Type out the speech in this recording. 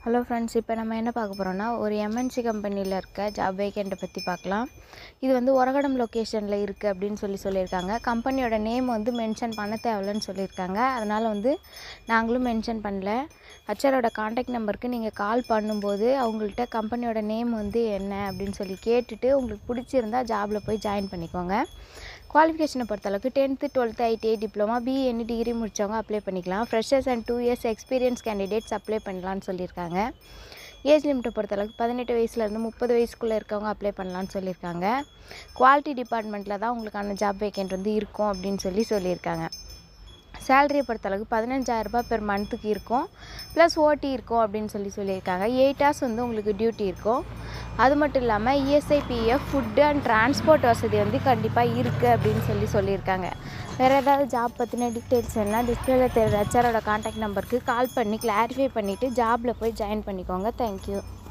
hello friends இப்போ நம்ம என்ன பார்க்க போகிறோம்னா ஒரு எம்என்சி கம்பெனியில் இருக்க ஜாப் வேக்கண்ட்டை பற்றி பார்க்கலாம் இது வந்து உரகடம் லொக்கேஷனில் இருக்குது அப்படின்னு சொல்லி சொல்லியிருக்காங்க கம்பெனியோட நேம் வந்து மென்ஷன் பண்ண தேவையில்லைன்னு சொல்லியிருக்காங்க அதனால் வந்து நாங்களும் மென்ஷன் பண்ணல ஹச்ஆரோட காண்டாக்ட் நம்பருக்கு நீங்கள் கால் பண்ணும்போது அவங்கள்ட்ட கம்பெனியோட நேம் வந்து என்ன அப்படின்னு சொல்லி கேட்டுட்டு உங்களுக்கு பிடிச்சிருந்தா ஜாபில் போய் ஜாயின் பண்ணிக்கோங்க குவாலிஃபிகேஷனை பொறுத்தளவுக்கு tenth twelfth ITI diploma BA any degree முடித்தவங்க அப்ளை பண்ணிக்கலாம் freshers and two years experience candidates apply பண்ணலான்னு சொல்லியிருக்காங்க ஏஜ் லிமிட்டை பொறுத்தளவுக்கு பதினெட்டு வயசுலேருந்து முப்பது வயசுக்குள்ளே இருக்கவங்க அப்ளை பண்ணலான்னு சொல்லியிருக்காங்க குவாலிட்டி டிபார்ட்மெண்ட்டில் தான் உங்களுக்கான ஜாப் வேக்கண்ட் வந்து இருக்கும் அப்படின்னு சொல்லி சொல்லியிருக்காங்க சேலரியை பொறுத்தளவுக்கு பதினஞ்சாயிரரூபா பெர் மந்த்துக்கு இருக்கும் ப்ளஸ் ஓடி இருக்கும் அப்படின்னு சொல்லி சொல்லியிருக்காங்க எயிட் ஹவர்ஸ் வந்து உங்களுக்கு டியூட்டி இருக்கும் அது மட்டும் இல்லாமல் ESI PF food and transport வசதி வந்து கண்டிப்பாக இருக்குது அப்படின்னு சொல்லி சொல்லியிருக்காங்க வேறு ஏதாவது ஜாப் பற்றின டீட்டெயில்ஸ் வேணால் டிஸ்பிளேல தெரியுற ஹெச்ஆரோட காண்டாக்ட் நம்பருக்கு கால் பண்ணி கிளாரிஃபை பண்ணிவிட்டு ஜாபில் போய் ஜாயின் பண்ணிக்கோங்க தேங்க்யூ